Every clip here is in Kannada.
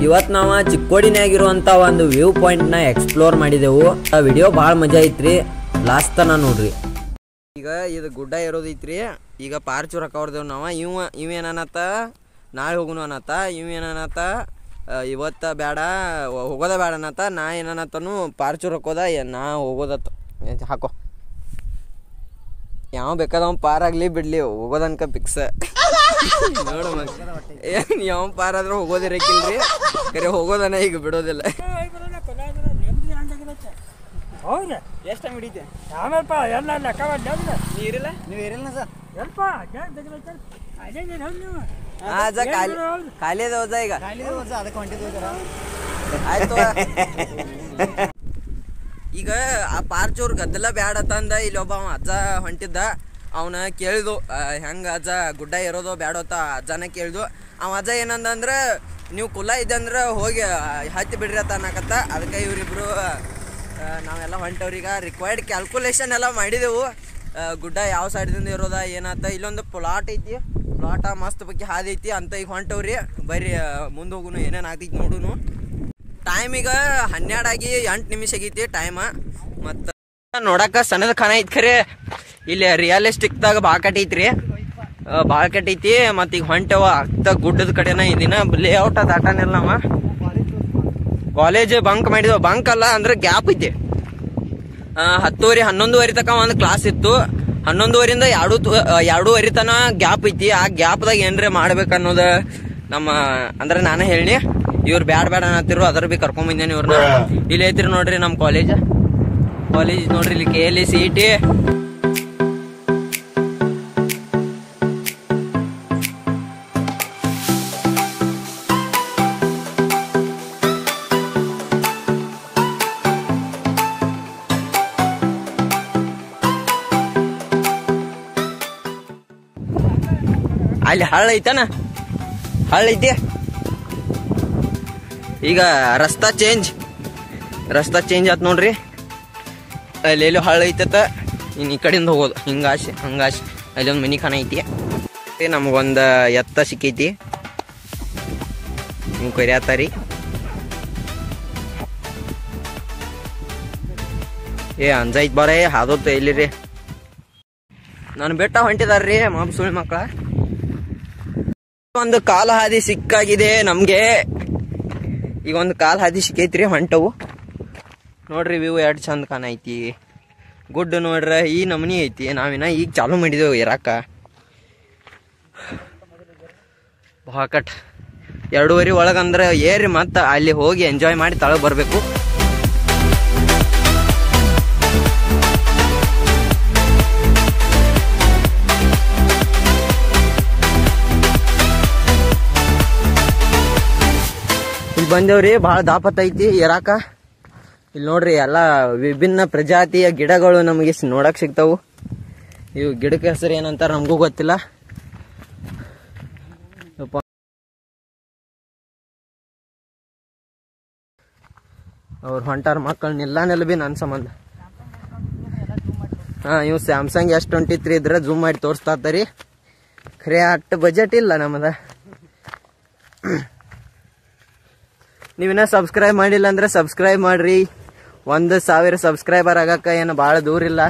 ಇವತ್ತು ನಾವು ಚಿಕ್ಕೋಡಿನಾಗಿರುವಂಥ ಒಂದು ವ್ಯೂ ಪಾಯಿಂಟ್ನ ಎಕ್ಸ್ಪ್ಲೋರ್ ಮಾಡಿದೆವು ಆ ವಿಡಿಯೋ ಭಾಳ ಮಜಾ ಐತ್ರಿ ಲಾಸ್ಟ್ ತನ ನೋಡ್ರಿ ಈಗ ಇದು ಗುಡ್ಡ ಇರೋದೈತ್ರಿ ಈಗ ಪಾರ್ಚೂರ್ ಹಾಕವ್ರದೇವ್ ನಾವು ಇವ ಇವ ಏನನ್ನತ್ತ ನಾಳೆ ಹೋಗುನು ಅನ್ನತ್ತ ಇವ ಏನನ್ನತ್ತ ಇವತ್ತು ಬೇಡ ವ- ಹೋಗೋದ ಬೇಡ ಅನ್ನತ್ತ ನಾ ಏನನ್ನತ್ತನು ಪಾರ್ಚೂರ್ ಹಾಕೋದ ಏ- ನಾ ಹೋಗೋದತ್ತ ಏ, ಹಾಕೋ ಯಾವ ಬೇಕಾದವ ಪಾರ್ ಆಗ್ಲಿ ಬಿಡ್ಲಿ ಹೋಗೋದನ್ಕ ಫಿಕ್ಸ್ ನೋಡು ಏನು ಯಾವ ಪಾರ್ ಆದ್ರೆ ಹೋಗೋದಿರಕ್ಕಿಲ್ರಿ ಕರೆ ಹೋಗೋದನ ಈಗ ಬಿಡೋದಿಲ್ಲ ಹೌದು ಎಷ್ಟು ಟೈಮ್ ಹಿಡಿತೆ ಆಮೇಲೆಪ್ಪ ಎಲ್ಲ ಲೆಕ್ಕ ಮಾಡಿ ನೀರಿಲ್ಲ ನೀವು ಇರಲ್ಲ ಸರ್ ಸ್ವಲ್ಪ ಅದೇ ನೀನು ಹೌದು ನೀವು ಆಜ ಖಾಲಿ ಖಾಲಿ ಅದ ಹೋದ ಈಗ ಅದಕ್ಕೆ ಹೊಂಟಿದ್ವಿ ಆಯ್ತು ಈಗ ಆ ಪಾರ್ಚೂರ್ ಗದ್ದಲ ಬ್ಯಾಡ ತಂದ ಇಲ್ಲಿ ಒಬ್ಬ ಅವ ಅಜ್ಜ ಹೊಂಟಿದ್ದ ಅವನ ಕೇಳಿದು ಹೆಂಗ ಅಜ್ಜ ಗುಡ್ಡ ಇರೋದು ಬ್ಯಾಡೋತ ಅಜ್ಜನ ಕೇಳಿದು ಅವ ಅಜ್ಜ ಏನಂದ ಅಂದ್ರೆ ನೀವು ಕುಲ ಇದೆ ಅಂದ್ರೆ ಹೋಗಿ ಆ, ಹತ್ತಿ ಬಿಡ್ರಿ ಅಂತ ಅನ್ನಕತ್ತ ಅದಕ್ಕೆ ಇವರಿಬ್ರು ನಾವೆಲ್ಲ ಹೊಂಟವ್ರೀಗ ರಿಕ್ವೈರ್ಡ್ ಕ್ಯಾಲ್ಕುಲೇಷನ್ ಎಲ್ಲ ಮಾಡಿದೆವು ಆ, ಗುಡ್ಡ ಯಾವ ಸೈಡ್ದಿಂದ ಇರೋದ ಏನಾತ ಇಲ್ಲೊಂದು ಪ್ಲಾಟ್ ಐತಿ ಪ್ಲಾಟ ಮಸ್ತ್ ಬಗ್ಗೆ ಹಾದಿ ಐತಿ ಅಂತ ಈಗ ಹೊಂಟವ್ರಿ ಬರ್ರಿ ಮುಂದೆ ಹೋಗುನು ಏನೇನು ಆಗ್ತೈತಿ ನೋಡುನು ಟೈಮ್ ಈಗ ಹನ್ನೆರಡಾಗಿ ಎಂಟು ನಿಮಿಷ ಆಗೈತಿ ಟೈಮ ಮತ್ತು ನೋಡಕ್ಕ ಸಣ್ಣದ ಖಾನ ಐತಿ ಖರೆ ಇಲ್ಲಿ ರಿಯಲಿಸ್ಟಿಕ್ದಾಗ ಭಾಳ ಕಟ್ಟೈತ್ರಿ ಭಾಳ ಕಟ್ಟೈತಿ ಮತ್ತು ಈಗ ಹೊಂಟವ ಅತ್ತ ಗುಡ್ಡದ ಕಡೆನ ಇದೀನ ಲೇಔಟ್ ಅದು ಆಟನಿಲ್ಲ ನಾವ ಕಾಲೇಜ್ ಬಂಕ್ ಮಾಡಿದ್ವ ಬಂಕ್ ಅಲ್ಲ ಅಂದ್ರೆ ಗ್ಯಾಪ್ ಐತಿ ಆ, ಹತ್ತುವರೆ ಹನ್ನೊಂದುವರೆ ತನಕ ಒಂದು ಕ್ಲಾಸ್ ಇತ್ತು ಹನ್ನೊಂದುವರೆಯಿಂದ ಎರಡು ತು- ಆ, ಎರಡೂವರೆ ತನ ಗ್ಯಾಪ್ ಐತಿ ಆ ಗ್ಯಾಪ್ದಾಗ ಏನ್ರೆ ಮಾಡ್ಬೇಕು ಅನ್ನೋದು ನಮ್ಮ ಅಂದ್ರೆ ನಾನೇ ಹೇಳಿ ಇವ್ರು ಬ್ಯಾಡ ಬ್ಯಾಡ ಅನ್ನತ್ತಿರು ಅದ್ರ ಬಿ ಕರ್ಕೊಂಡ್ ಬಂದೇನಿ ಇವ್ರನ್ನ ಇಲ್ಲಿ ಐತ್ರಿ ನೋಡ್ರಿ ನಮ್ಮ ಕಾಲೇಜ್ ಕಾಲೇಜ್ ನೋಡ್ರಿ ಇಲ್ಲಿ K L C E T ಅಲ್ಲಿ ಹಳ್ಳ ಐತನ ಹಳ್ಳ ಐತಿ ಈಗ ರಸ್ತಾ ಚೇಂಜ್ ರಸ್ತಾ ಚೇಂಜ್ ಆತ್ ನೋಡ್ರಿ ಅಲ್ಲಿ ಎಲ್ಲೋ ಹಳ್ಳ ಐತತ ಇನ್ನು ಈ ಕಡೆಯಿಂದ ಹೋಗೋದು ಹಿಂಗಾಶೆ ಹಂಗಾಶೆ ಅಲ್ಲಿ ಒಂದು ಮನಿ ಖಾನ ಐತಿ ಮತ್ತೆ ನಮಗೊಂದು ಎತ್ತ ಸಿಕ್ಕೈತಿ ನೀವು ಕರಿಯಾತಾರಿ ಏ ಅಂಜೈತ್ ಬಾರೇ ಹಾದೋತ್ ಇಲ್ಲಿ ರೀ ನಾನು ಬೆಟ್ಟ ಹೊಂಟಿದಾರ್ರಿ ಮಾಬ್ ಸುಳ್ಳು ಮಕ್ಕಳ ಒಂದು ಕಾಲ ಹಾದಿ ಸಿಕ್ಕಾಗಿದೆ ನಮ್ಗೆ ಈಗ ಒಂದು ಕಾಲ ಹಾದಿ ಸಿಕ್ಕೈತ್ರಿ ಹೊಂಟವು ನೋಡ್ರಿ ವ್ಯೂ ಎರಡು ಚಂದ ಕಾಣ ಐತಿ ಗುಡ್ ನೋಡ್ರ ಈ ನಮನಿ ಐತಿ ನಾವಿನ ಈಗ ಚಾಲು ಮಾಡಿದೆವು ಇರಾಕ ಬಾಕಟ್ ಎರಡೂವರೆ ಒಳಗಂದ್ರೆ ಏರಿ ಮತ್ತೆ ಅಲ್ಲಿ ಹೋಗಿ ಎಂಜಾಯ್ ಮಾಡಿ ತಳಗ್ ಬರಬೇಕು ಇಲ್ಲಿ ಬಂದೇವ್ರಿ ಭಾಳ ದಾಪತ್ ಐತಿ ಇರಾಕ ಇಲ್ಲಿ ನೋಡ್ರಿ ಎಲ್ಲ ವಿಭಿನ್ನ ಪ್ರಜಾತಿಯ ಗಿಡಗಳು ನಮಗೆ ಸ್- ನೋಡಕ್ ಸಿಗ್ತಾವು ಇವು ಗಿಡಕ್ಕೆ ಹೆಸರು ಏನಂತಾರ ನಮಗೂ ಗೊತ್ತಿಲ್ಲ ಯಪ್ಪ. ಅವ್ರು ಹೊಂಟಾರ ಮಕ್ಕಳು ನಿಲ್ಲ ನಿಲ್ಲ ಬಿ ನನ್ನ ಸಂಬಂಧ ಹಾ ಇವು ಸ್ಯಾಮ್ಸಂಗ್ ಎಸ್ ಟ್ವೆಂಟಿ ತ್ರೀ ಇದ್ರೆ ಜೂಮ್ ಮಾಡಿ ತೋರಿಸ್ತಾ ಇರ್ತಾರಿ ಖರೆ ಅಷ್ಟು ಬಜೆಟ್ ಇಲ್ಲ ನಮ್ಮದ ನೀವಿನ್ನ ಸಬ್ಸ್ಕ್ರೈಬ್ ಮಾಡಿಲ್ಲ ಅಂದ್ರೆ ಸಬ್ಸ್ಕ್ರೈಬ್ ಮಾಡ್ರಿ ಒಂದು ಸಾವಿರ ಸಬ್ಸ್ಕ್ರೈಬರ್ ಆಗಕ್ಕ ಏನು ಭಾಳ ದೂರ ಇಲ್ಲ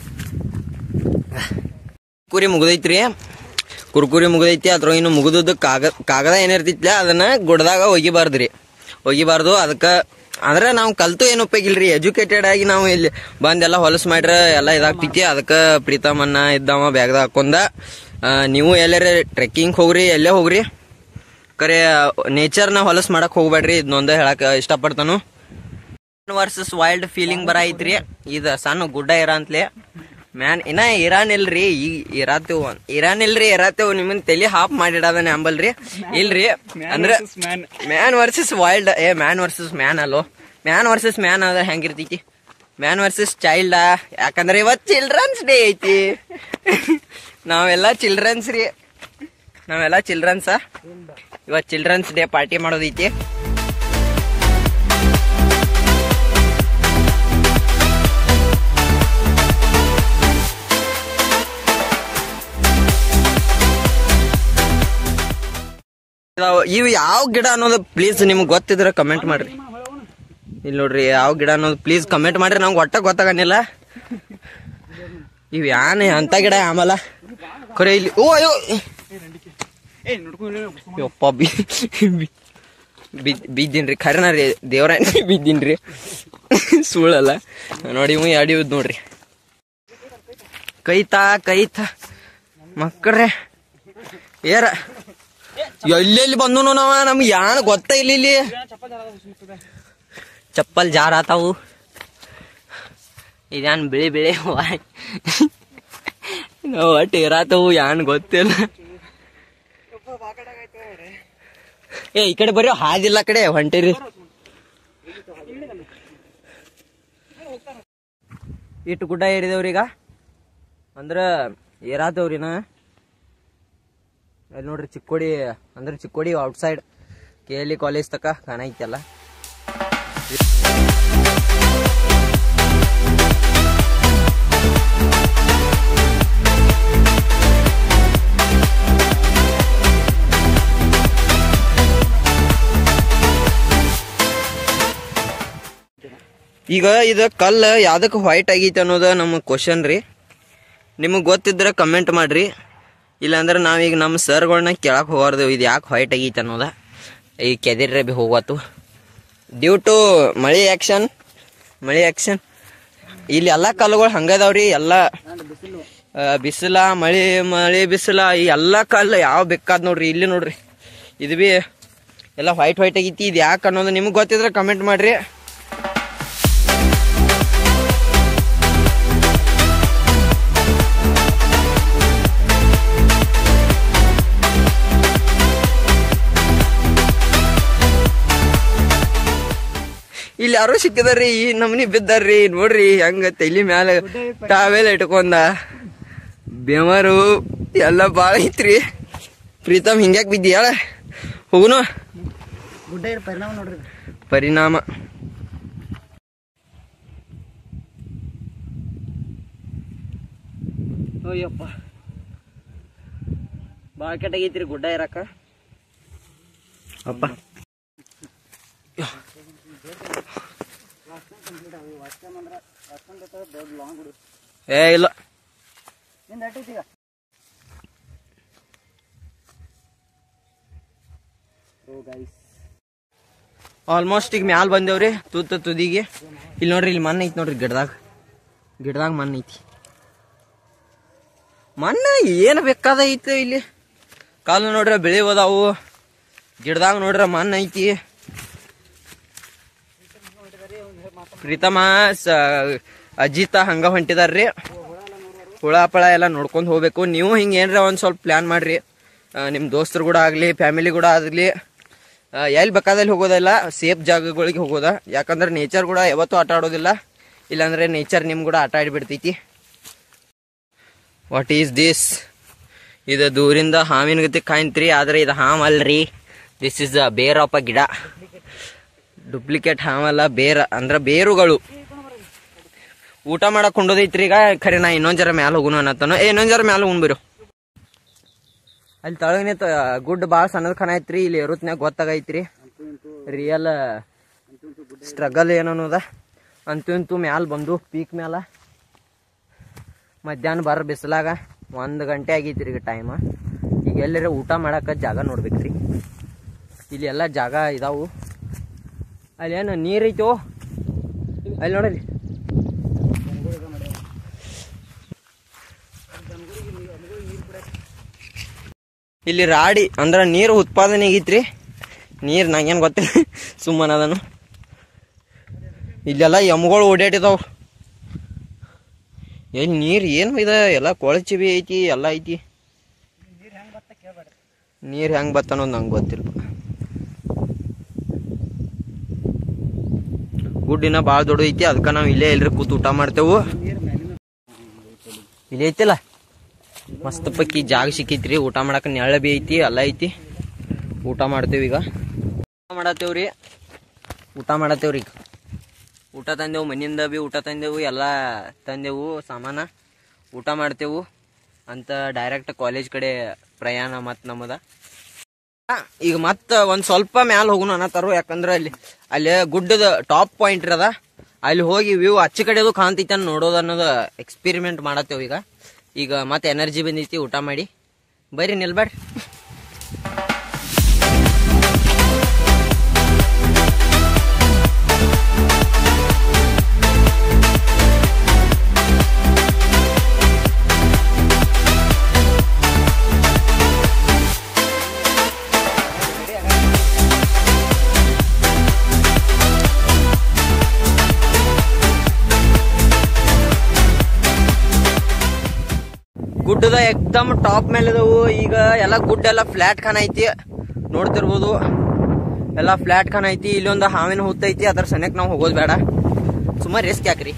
ಕುರಿ ಮುಗ್ದೈತ್ರಿ ಕುರ್ಕುರಿ ಮುಗ್ದೈತಿ ಅದ್ರ ಇನ್ನು ಮುಗಿದದ್ದು ಕಾಗದ ಕಾಗದ ಏನಿರ್ತೈತ್ಲ ಅದನ್ನ ಗುಡ್ದಾಗ ಒಗಿಬಾರ್ದ್ರಿ ಒಗಿಬಾರ್ದು ಅದಕ್ಕೆ ಅಂದ್ರೆ ನಾವು ಕಲ್ತು ಏನು ಉಪಯೋಗಿಲ್ರಿ ಎಜುಕೇಟೆಡ್ ಆಗಿ ನಾವು ಇಲ್ಲಿ ಬಂದೆಲ್ಲ ಹೊಲಸು ಮಾಡ್ರ ಎಲ್ಲ ಇದಾಗ್ತೈತಿ ಅದಕ್ಕೆ ಪ್ರೀತಮನ್ನ ಇದ್ದವ ಬ್ಯಾಗ್ದಾಗ ಹಾಕೊಂಡ ಆ, ನೀವು ಎಲ್ಲಾರ ಟ್ರೆಕ್ಕಿಂಗ್ ಹೋಗ್ರಿ ಎಲ್ಲೇ ಹೋಗ್ರಿ ಕರೆ ನೇಚರ್ನ ಹೊಲಸ್ ಮಾಡಕ್ ಹೋಗ್ಬೇಡ್ರಿ ಇದನ್ನೊಂದೇ ಹೇಳಕ್ ಇಷ್ಟಪಡ್ತಾನು ವರ್ಸಸ್ ವೈಲ್ಡ್ ಫೀಲಿಂಗ್ ಬರ ಐತ್ರಿ ಇದು ಸಣ್ಣ ಗುಡ್ಡ ಇರಂತ್ಲೆ ಮ್ಯಾನ್ ಇನ್ನ ಇರಾನ್ ಇಲ್ರಿ ಈಗ ಇರಾತೇವ್ ಇರಾನ್ ಇಲ್ರಿ ಇರಾತೇವ್ ನಿಮ್ಮನ್ ತಲಿ ಹಾಪ್ ಮಾಡಿಡದ ಅಂಬಲ್ರಿ ಇಲ್ರಿ ಅಂದ್ರೆ ಮ್ಯಾನ್ ವರ್ಸಸ್ ವೈಲ್ಡ್ ಏ ಮ್ಯಾನ್ ವರ್ಸಸ್ ಮ್ಯಾನ್ ಅಲ್ಲೋ ಮ್ಯಾನ್ ವರ್ಸಸ್ ಮ್ಯಾನ್ ಅದ ಹೆಂಗಿರ್ತೈತಿ ಮ್ಯಾನ್ ವರ್ಸಸ್ ಚೈಲ್ಡ್ ಯಾಕಂದ್ರೆ ಇವತ್ ಚಿಲ್ಡ್ರನ್ಸ್ ಡೇ ಐತಿ ನಾವೆಲ್ಲ ಚಿಲ್ಡ್ರನ್ಸ್ ರೀ ನಾವೆಲ್ಲ ಚಿಲ್ಡ್ರನ್ಸ ಇವತ್ತು ಚಿಲ್ಡ್ರನ್ಸ್ ಡೇ ಪಾರ್ಟಿ ಮಾಡೋದೈತಿ ಇದಾವ್- ಇವ್ ಯಾವ ಗಿಡ ಅನ್ನೋದು ಪ್ಲೀಸ್ ನಿಮ್ಗೆ ಗೊತ್ತಿದ್ರೆ ಕಮೆಂಟ್ ಮಾಡ್ರಿ ಇಲ್ಲಿ ನೋಡ್ರಿ ಯಾವ ಗಿಡ ಅನ್ನೋದು ಪ್ಲೀಸ್ ಕಮೆಂಟ್ ಮಾಡ್ರಿ ನಂಗೆ ಒಟ್ಟ ಗೊತ್ತಾಗನಿಲ್ಲ ಇವ್ ಯಾನ್ ಅಂತ ಗಿಡ ಆಮಲ ಖರೆ ಇಲ್ಲಿ ಓ ಅಯ್ಯೋ ಯಪ್ಪ ಬಿ ಬಿ- ಬಿದ್- ಬಿದ್ದೀನ್ರಿ ಖರೇನ ರೀ ದೇವ್ರ ಬಿದ್ದೀನ್ರಿ ಸುಳ್ಳಲ್ಲ ನೋಡಿ ಇವ್ ಎರಡು ಇವ್ ನೋಡ್ರಿ ಕೈತಾ ಕೈತಾ ಮಕ್ಕಳ್ರೆ ಏರ ಎಲ್ಲೆಲ್ಲಿ ಬಂದು ನಾವ ನಮ್ಗೆ ಯಾನ್ ಗೊತ್ತ ಇಲ್ಲ ಇಲ್ಲಿ ಚಪ್ಪಲ್ ಜಾರ ಆತಾವು ಇದ್ಯಾನ್ ಬಿಳಿ ಬಿಳಿ ವಾಯ್ ನಾವು ಒಟ್ಟು ಇರಾತವು ಯಾನ್ ಗೊತ್ತಿಲ್ಲ ಏ ಈ ಕಡೆ ಬರ್ರಿ ಹಾದಿಲ್ಲ ಆ ಕಡೆ ಹೊಂಟಿರಿ ಇಟ್ಟು ಗುಡ್ಡ ಏರಿದೇವ್ರೀಗ ಅಂದ್ರ ಏರಾತವ್ರಿನ ಅಲ್ಲಿ ನೋಡ್ರಿ ಚಿಕ್ಕೋಡಿ ಅಂದ್ರೆ Chikkodi outside K L E college ತಕ ಕಾಣೈತಲ್ಲ ಈಗ ಇದು ಕಲ್ಲು ಯಾವ್ದಕ್ಕೆ ವೈಟ್ ಆಗೈತೆ ಅನ್ನೋದು ನಮ್ಮ ಕ್ವಶನ್ ರೀ ನಿಮಗೆ ಗೊತ್ತಿದ್ರೆ ಕಮೆಂಟ್ ಮಾಡ್ರಿ ಇಲ್ಲಾಂದ್ರೆ ನಾವೀಗ ನಮ್ಮ ಸರ್ಗಳನ್ನ ಕೇಳಕ್ಕೆ ಹೋಗಾರ್ದು ಇದು ಯಾಕೆ ವೈಟ್ ಆಗೈತೆ ಅನ್ನೋದ ಈ ಕೆದಿರ್ರೆ ಬಿ ಹೋಗತ್ತು ಡ್ಯೂ ಟು ಮಳೆ ಆ್ಯಕ್ಷನ್ ಮಳೆ ಆ್ಯಕ್ಷನ್ ಇಲ್ಲಿ ಎಲ್ಲ ಕಲ್ಲುಗಳು ಹಂಗದಾವ್ರಿ ಎಲ್ಲ ಆ, ಬಿಸಿಲ ಮಳೆ ಮಳೆ ಬಿಸಿಲ ಈ ಎಲ್ಲ ಕಲ್ಲು ಯಾವ ಬೇಕಾದ್ ನೋಡ್ರಿ ಇಲ್ಲಿ ನೋಡ್ರಿ ಇದು ಬಿ ಎಲ್ಲ ವೈಟ್ ವೈಟ್ ಆಗೈತಿ ಇದು ಯಾಕೆ ಅನ್ನೋದು ನಿಮ್ಗೆ ಗೊತ್ತಿದ್ರೆ ಕಮೆಂಟ್ ಮಾಡ್ರಿ ಇಲ್ಲಿ ಯಾರೋ ಸಿಕ್ಕಿದಾರ್ರಿ ಈ ನಮ್ನಿ ಬಿದ್ದಾರ್ರಿ ನೋಡ್ರಿ ಹೆಂಗ ತಲಿ ಮ್ಯಾಲ ಟಾವೆಲ್ ಇಟ್ಕೊಂಡ ಬೆಮರು ಎಲ್ಲ ಬಾಳ ಐತ್ರಿ ಪ್ರೀತಮ್ ಹಿಂಗ್ಯಾಕ್ ಬಿದ್ದಿ ಹೇಳ ಹೋಗುನು ಗುಡ್ಡ ಇರೋ ಪರಿಣಾಮ ನೋಡ್ರಿ ಇದು. ಪರಿಣಾಮ ಅಯ್ಯಪ್ಪ ಬಾಳ ಕೆಟ್ಟಾಗೈತ್ರಿ ಗುಡ್ಡ ಇರಾಕ ಅಪ್ಪ ಏ ಇಲ್ಲ ನಿಂದ್ ಎಷ್ಟ್ ಐತಿ ಈಗ ಓ ಗೈಸ್ ಆಲ್ಮೋಸ್ಟ್ ಈಗ ಮ್ಯಾಲ ಬಂದೇವ್ರಿ ತುತ್ತ ತುದಿಗೆ ಇಲ್ಲಿ ನೋಡ್ರಿ ಇಲ್ಲಿ ಮಣ್ಣು ಐತಿ ನೋಡ್ರಿ ಗಿಡದಾಗ ಗಿಡದಾಗ ಮಣ್ಣು ಐತಿ ಮಣ್ಣು ಏನು ಬೇಕಾದ ಐತಿ ಇಲ್ಲಿ ಕಾಲು ನೋಡ್ರ ಬೆಳೆ ಹೋದಾವು ಗಿಡದಾಗ ನೋಡ್ರ ಮಣ್ಣು ಐತಿ ಪ್ರೀತಮ ಸ ಅಜಿತ ಹಂಗ ಹೊಂಟಿದಾರ್ರಿ ಹುಳ ಪಳ ಎಲ್ಲ ನೋಡ್ಕೊಂಡು ಹೋಗ್ಬೇಕು ನೀವು ಹಿಂಗೆ ಏನ್ರ ಒಂದು ಸ್ವಲ್ಪ ಪ್ಲ್ಯಾನ್ ಮಾಡ್ರಿ ಆ, ನಿಮ್ಮ ದೋಸ್ತರು ಕೂಡ ಆಗಲಿ ಫ್ಯಾಮಿಲಿ ಕೂಡ ಆಗಲಿ ಎಲ್ಲಿ ಬೇಕಾದಲ್ಲಿ ಹೋಗೋದಲ್ಲ ಸೇಫ್ ಜಾಗಗಳಿಗೆ ಹೋಗೋದ ಯಾಕಂದ್ರೆ ನೇಚರ್ ಕೂಡ ಯಾವತ್ತೂ ಆಟ ಆಡೋದಿಲ್ಲ ಇಲ್ಲಾಂದ್ರೆ ನೇಚರ್ ನಿಮ್ ಕೂಡ ಆಟ ಆಡಿಬಿಡ್ತೈತಿ ವಾಟ್ ಈಸ್ ದಿಸ್ ಇದು ದೂರಿಂದ ಹಾವಿನ ಗತಿ ಕಾಯ್ತ್ರಿ ಆದ್ರೆ ಇದು ಹಾಮ್ ಅಲ್ರಿ ದಿಸ್ ಇಸ್ ಅ ಬೇರಪ್ಪ ಗಿಡ ಡೂಪ್ಲಿಕೇಟ್ ಹಾವಲ್ಲ ಬೇರ ಅಂದ್ರ ಬೇರುಗಳು ಊಟ ಮಾಡಕ್ ಕೊಂಡೋದೈತ್ರಿ ಈಗ ಖರೆ ನಾ ಇನ್ನೊಂದ್ ಜರ ಮ್ಯಾಲ ಹೋಗುನು ಅನ್ನತ್ತಾನ ಏ ಇನ್ನೊಂದ್ ಜರ ಮ್ಯಾಲ ಹೋಗ್ಬಿರು ಅಲ್ಲಿ ತಳಗನೆ ಗುಡ್ ಭಾಳ ಸಣ್ಣದ ಖಾನ ಐತ್ರಿ ಇಲ್ಲಿ ಏರುತ್ನ್ಯಾಗ ಗೊತ್ತಾಗೈತ್ರಿ ರಿಯಲ್ ಸ್ಟ್ರಗಲ್ ಏನನ್ನೋದ ಅಂತೂ ಇಂತೂ ಮ್ಯಾಲ ಬಂದು ಪೀಕ್ ಮ್ಯಾಲ ಮಧ್ಯಾಹ್ನ ಬರ ಬಿಸಿಲಾಗ ಒಂದು ಗಂಟೆ ಆಗೈತ್ರಿ ಈಗ ಟೈಮ್ ಈಗ ಎಲ್ಲರ ಊಟ ಮಾಡಕ ಜಾಗ ನೋಡ್ಬೇಕ್ರಿ ಇಲ್ಲಿ ಎಲ್ಲ ಜಾಗ ಇದಾವು ಅಲ್ಲಿ ಏನು ನೀರ್ ಐತೋ ಅಲ್ಲಿ ನೋಡಲಿ ಇಲ್ಲಿ ರಾಡಿ ಅಂದ್ರ ನೀರು ಉತ್ಪಾದನೆ ಆಗೈತ್ರಿ ನೀರ್ ನಂಗೇನ್ ಗೊತ್ತಿಲ್ಲ ಸುಮ್ಮನ ಅದನು ಇಲ್ಲೆಲ್ಲ ಎಮ್ಗಳು ಓಡಾಡಿದಾವ್ ಎಲ್ಲಿ ನೀರ್ ಏನು ಇದೆ ಎಲ್ಲ ಕೊಳಚಿ ಬಿ ಐತಿ ಎಲ್ಲ ಐತಿ ನೀರ್ ಹೆಂಗ್ ಬತ್ತ ಅನ್ನೋದು ನಂಗೆ ಗೊತ್ತಿಲ್ಲ ಗುಡ್ಡಿನ ಭಾಳ ದೊಡ್ಡ ಐತಿ ಅದಕ್ಕೆ ನಾವು ಇಲ್ಲೇ ಎಲ್ರಿ ಕೂತ್ ಊಟ ಮಾಡ್ತೇವು ಇಲ್ಲೇ ಐತಿಲ್ಲ ಮಸ್ತ್ ಪಕ್ಕಿ ಜಾಗ ಸಿಕ್ಕೈತ್ರಿ ಊಟ ಮಾಡಕ್ ನೆಳ ಬಿ ಐತಿ ಎಲ್ಲ ಐತಿ ಊಟ ಮಾಡ್ತೇವಿ ಈಗ ಊಟ ಮಾಡತ್ತೇವ್ರಿ ಊಟ ಮಾಡತ್ತೇವ್ರಿ ಈಗ ಊಟ ತಂದೆವು ಮನೆಯಿಂದ ಬಿ ಊಟ ತಂದೆವು ಎಲ್ಲ ತಂದೆವು ಸಾಮಾನ ಊಟ ಮಾಡ್ತೇವು ಅಂತ ಡೈರೆಕ್ಟ್ ಕಾಲೇಜ್ ಕಡೆ ಪ್ರಯಾಣ ಮತ್ತು ನಮ್ಮದ ಈಗ ಮತ್ತ ಒಂದ್ ಸ್ವಲ್ಪ ಮ್ಯಾಲ ಹೋಗುನು ಅನ್ನತ್ತಾರು ಯಾಕಂದ್ರ ಅಲ್ಲಿ ಅಲ್ಲಿ ಗುಡ್ಡದ ಟಾಪ್ ಪಾಯಿಂಟ್ ಇರದ ಅಲ್ಲಿ ಹೋಗಿ ವ್ಯೂ ಅಚ್ಚ ಕಡೆದು ಕಾಣ್ತೈತಿ ಅಂತ ನೋಡೋದು ಅನ್ನೋದು ಎಕ್ಸ್ಪೆರಿಮೆಂಟ್ ಮಾಡತ್ತೇವ್ ಈಗ ಈಗ ಮತ್ತೆ ಎನರ್ಜಿ ಬಂದೈತಿ ಊಟ ಮಾಡಿ ಬರ್ರಿ ನಿಲ್ಬೇಡ್ರಿ ಗುಡ್ಡದ ಎಕ್ದಮ್ ಟಾಪ್ ಮೇಲೆ ಇದಾವು ಈಗ ಎಲ್ಲ ಗುಡ್ಡ ಎಲ್ಲ ಫ್ಲಾಟ್ ಖಾನ ಐತಿ ನೋಡ್ತಿರ್ಬೋದು ಎಲ್ಲ ಫ್ಲಾಟ್ ಖಾನ ಐತಿ ಇಲ್ಲೊಂದು ಹಾವಿನ ಹುತ್ತೈತಿ ಅದ್ರ ಸನಿಯಕ್ ನಾವು ಹೋಗೋದು ಬೇಡ ಸುಮಾರು ರಿಸ್ಕ್ ಯಾಕ್ರಿ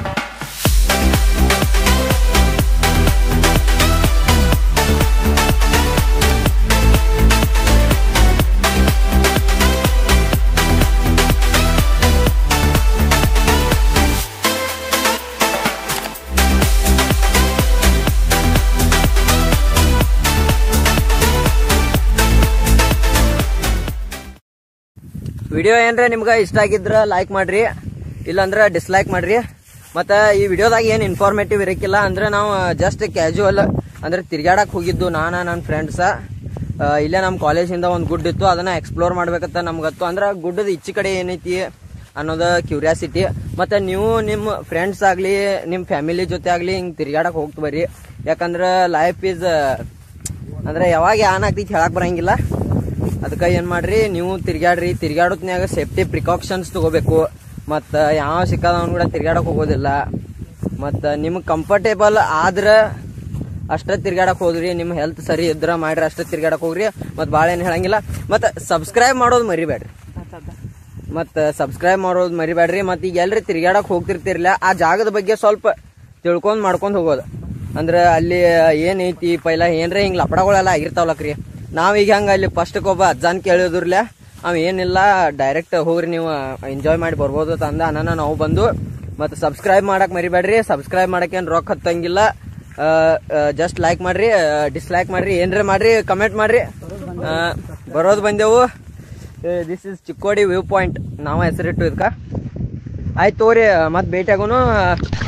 ವಿಡಿಯೋ ಏನ್ರ ನಿಮ್ಗೆ ಇಷ್ಟ ಆಗಿದ್ರ ಲೈಕ್ ಮಾಡ್ರಿ ಇಲ್ಲಾಂದ್ರ ಡಿಸ್ಲೈಕ್ ಮಾಡ್ರಿ ಮತ್ತ ಈ ವಿಡಿಯೋದಾಗ ಏನ್ ಇನ್ಫಾರ್ಮೇಟಿವ್ ಇರಕ್ಕಿಲ್ಲ ಅಂದ್ರೆ ನಾವು ಜಸ್ಟ್ ಕ್ಯಾಜುವಲ್ ಅಂದ್ರೆ ತಿರ್ಗಾಡಕ್ ಹೋಗಿದ್ದು ನಾನ ನನ್ನ ಫ್ರೆಂಡ್ಸ ಇಲ್ಲೇ ನಮ್ಮ ಕಾಲೇಜಿಂದ ಒಂದು ಗುಡ್ ಇತ್ತು ಅದನ್ನ ಎಕ್ಸ್ಪ್ಲೋರ್ ಮಾಡ್ಬೇಕಂತ ನಮ್ಗತ್ತು ಅಂದ್ರೆ ಗುಡ್ಡದ ಈಚೆ ಕಡೆ ಏನೈತಿ ಅನ್ನೋದು ಕ್ಯೂರಿಯಾಸಿಟಿ ಮತ್ತೆ ನೀವು ನಿಮ್ಮ ಫ್ರೆಂಡ್ಸ್ ಆಗ್ಲಿ ನಿಮ್ಮ ಫ್ಯಾಮಿಲಿ ಜೊತೆ ಆಗ್ಲಿ ಹಿಂಗ್ ತಿರ್ಗಾಡಕ್ ಹೋಗ್ತ ಬರ್ರಿ ಯಾಕಂದ್ರ ಲೈಫ್ ಈಸ್ ಅಂದ್ರೆ ಯಾವಾಗ ಆನ್ ಆಗ್ತೈತಿ ಹೇಳಕ್ ಬರಂಗಿಲ್ಲ ಅದಕ್ಕೆ ಏನ್ ಮಾಡ್ರಿ ನೀವು ತಿರ್ಗಾಡ್ರಿ ತಿರ್ಗಾಡೋತ್ನ್ಯಾಗ ಸೇಫ್ಟಿ ಪ್ರಿಕಾಷನ್ಸ್ ತಗೋಬೇಕು ಮತ್ತ ಯಾವ ಸಿಕ್ಕದವನ್ ಕೂಡ ತಿರ್ಗಾಡಕ್ ಹೋಗೋದಿಲ್ಲ ಮತ್ತ ನಿಮ್ಗೆ ಕಂಫರ್ಟೇಬಲ್ ಆದ್ರ ಅಷ್ಟ ತಿರ್ಗಾಡಕ್ ಹೋದ್ರಿ ನಿಮ್ ಹೆಲ್ತ್ ಸರಿ ಇದ್ರ ಮಾಡ್ರಿ ಅಷ್ಟ ತಿರ್ಗಾಡಕ್ ಹೋಗ್ರಿ ಮತ್ ಭಾಳ ಏನ್ ಹೇಳಂಗಿಲ್ಲ ಮತ್ತ ಸಬ್ಸ್ಕ್ರೈಬ್ ಮಾಡೋದು ಮರಿಬೇಡ್ರಿ ಮತ್ತ ಸಬ್ಸ್ಕ್ರೈಬ್ ಮಾಡೋದು ಮರಿಬೇಡ್ರಿ ಮತ್ ಈಗ ಎಲ್ರಿ ತಿರ್ಗಾಡಕ್ ಹೋಗ್ತಿರ್ತಿರ್ಲ ಆ ಜಾಗದ ಬಗ್ಗೆ ಸ್ವಲ್ಪ ತಿಳ್ಕೊಂಡ್ ಮಾಡ್ಕೊಂಡ್ ಹೋಗೋದು ಅಂದ್ರ ಅಲ್ಲಿ ಏನ್ ಐತಿ ಪೈಲ ಏನ್ರ ಹಿಂಗ್ ಲಪಡಗಳೆಲ್ಲ ಆಗಿರ್ತಾವಲಕ್ರಿ ನಾವ್ ಈಗ ಹಂಗ ಅಲ್ಲಿ ಫಸ್ಟ್ ಒಬ್ಬ ಅಜ್ಜಾನ್ ಕೇಳಿದ್ರಲ್ಲ ಅವ್ ಏನಿಲ್ಲ ಡೈರೆಕ್ಟ್ ಹೋಗ್ರಿ ನೀವು ಎಂಜಾಯ್ ಮಾಡಿ ಬರ್ಬೋದು ತಂದ ಅನ್ನ ನಾವು ಬಂದು ಮತ್ತೆ ಸಬ್ಸ್ಕ್ರೈಬ್ ಮಾಡಕ್ ಮರಿಬೇಡ್ರಿ ಸಬ್ಸ್ಕ್ರೈಬ್ ಮಾಡಕ್ ಏನ್ ರೊಕ್ಕ ಹತ್ತಂಗಿಲ್ಲ ಜಸ್ಟ್ ಲೈಕ್ ಮಾಡ್ರಿ ಡಿಸ್ಲೈಕ್ ಮಾಡ್ರಿ ಏನ್ರ ಮಾಡ್ರಿ ಕಮೆಂಟ್ ಮಾಡ್ರಿ ಆ, ಬರೋದು ಬಂದೆವು this is Chikkodi view point ನಾವ ಹೆಸರಿಟ್ಟು ಇದಕ್ಕ ಆಯ್ತು ತೋರಿ ಮತ್ತೆ ಭೇಟಿ ಆಗೋನು